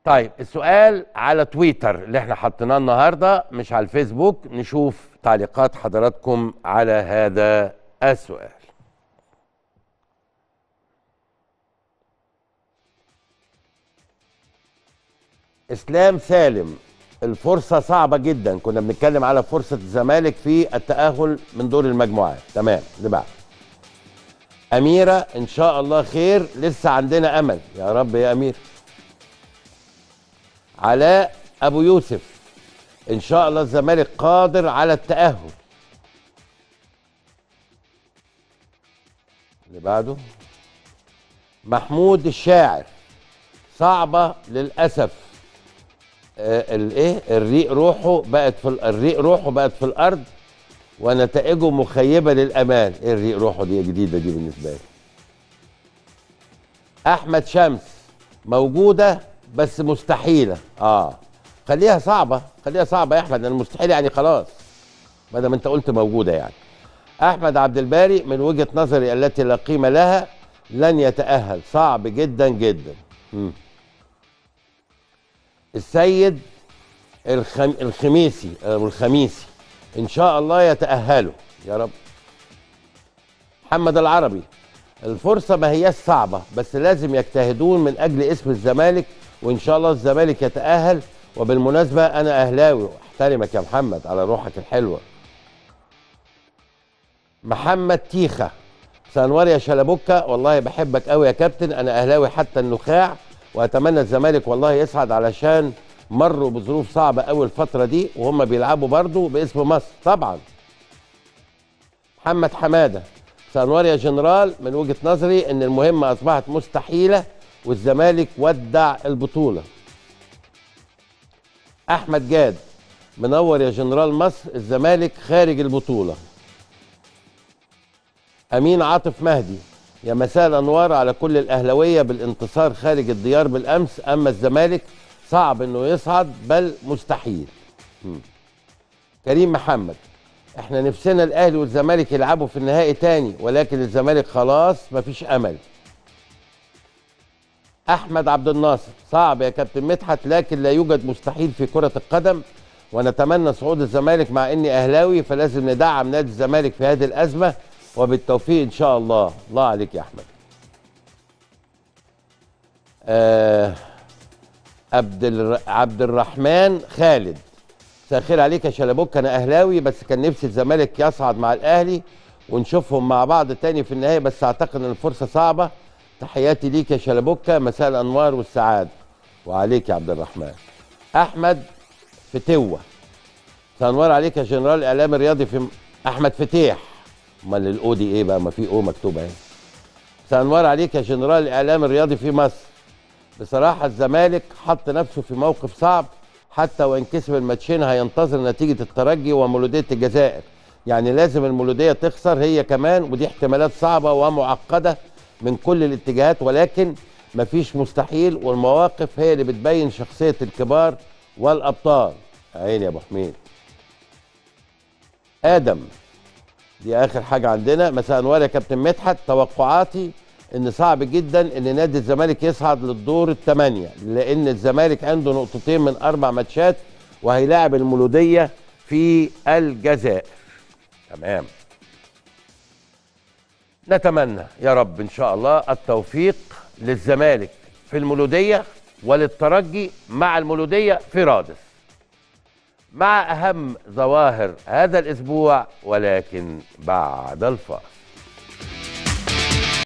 طيب السؤال على تويتر اللي احنا حطيناه النهارده مش على الفيسبوك نشوف تعليقات حضراتكم على هذا السؤال اسلام سالم الفرصه صعبه جدا كنا بنتكلم على فرصه الزمالك في التاهل من دور المجموعات تمام اللي بعد اميره ان شاء الله خير لسه عندنا امل يا رب يا امير علاء ابو يوسف ان شاء الله الزمالك قادر على التاهل اللي بعده محمود الشاعر صعبه للاسف آه، الايه الريق روحه بقت في ال- الريق روحه بقت في الارض ونتائجه مخيبه للامال ايه الريق روحه دي جديده دي بالنسبه لي احمد شمس موجوده بس مستحيله اه خليها صعبه خليها صعبه يا احمد المستحيل يعني خلاص ما دام انت قلت موجوده يعني احمد عبد الباري من وجهه نظري التي لا قيمه لها لن يتاهل صعب جدا جدا مم. السيد الخم... الخميسي او الخميسي ان شاء الله يتاهلوا يا رب محمد العربي الفرصه ما هياش صعبه بس لازم يجتهدون من اجل اسم الزمالك وان شاء الله الزمالك يتاهل وبالمناسبه انا اهلاوي احترمك يا محمد على روحك الحلوه محمد تيخه سنوار يا شلبوكة والله بحبك قوي يا كابتن انا اهلاوي حتى النخاع واتمنى الزمالك والله يسعد علشان مروا بظروف صعبه قوي الفتره دي وهم بيلعبوا برضو باسم مصر طبعا محمد حماده سنوار يا جنرال من وجهه نظري ان المهمه اصبحت مستحيله والزمالك ودع البطوله احمد جاد منور يا جنرال مصر الزمالك خارج البطوله امين عاطف مهدي يا مساء الانوار على كل الاهلاويه بالانتصار خارج الديار بالامس اما الزمالك صعب انه يصعد بل مستحيل مم. كريم محمد احنا نفسنا الاهلي والزمالك يلعبوا في النهائي تاني ولكن الزمالك خلاص مفيش امل احمد عبد الناصر صعب يا كابتن مدحت لكن لا يوجد مستحيل في كره القدم ونتمنى صعود الزمالك مع اني اهلاوي فلازم ندعم نادي الزمالك في هذه الازمه وبالتوفيق ان شاء الله الله عليك يا احمد آه عبد الر... عبد الرحمن خالد مساء الخير عليك يا شلبوك انا اهلاوي بس كان نفسي الزمالك يصعد مع الاهلي ونشوفهم مع بعض تاني في النهايه بس اعتقد ان الفرصه صعبه تحياتي ليك يا شلبوكة مساء الانوار والسعاده وعليك يا عبد الرحمن احمد فتوه مساء الانوار عليك يا جنرال الاعلام الرياضي في احمد فتيح امال الاو دي ايه بقى ما في او مكتوبه اهي مساء الانوار عليك يا جنرال الاعلام الرياضي في مصر بصراحه الزمالك حط نفسه في موقف صعب حتى وان كسب الماتشين هينتظر نتيجه الترجي ومولوديه الجزائر يعني لازم المولوديه تخسر هي كمان ودي احتمالات صعبه ومعقده من كل الاتجاهات ولكن مفيش مستحيل والمواقف هي اللي بتبين شخصيه الكبار والابطال عيني يا ابو حميد ادم دي اخر حاجه عندنا مساء انوار يا كابتن مدحت توقعاتي ان صعب جدا ان نادي الزمالك يصعد للدور الثمانيه لان الزمالك عنده نقطتين من اربع ماتشات وهيلاعب المولوديه في الجزائر تمام نتمنى يا رب ان شاء الله التوفيق للزمالك في المولوديه وللترجي مع المولوديه في رادس مع اهم ظواهر هذا الاسبوع ولكن بعد الفاصل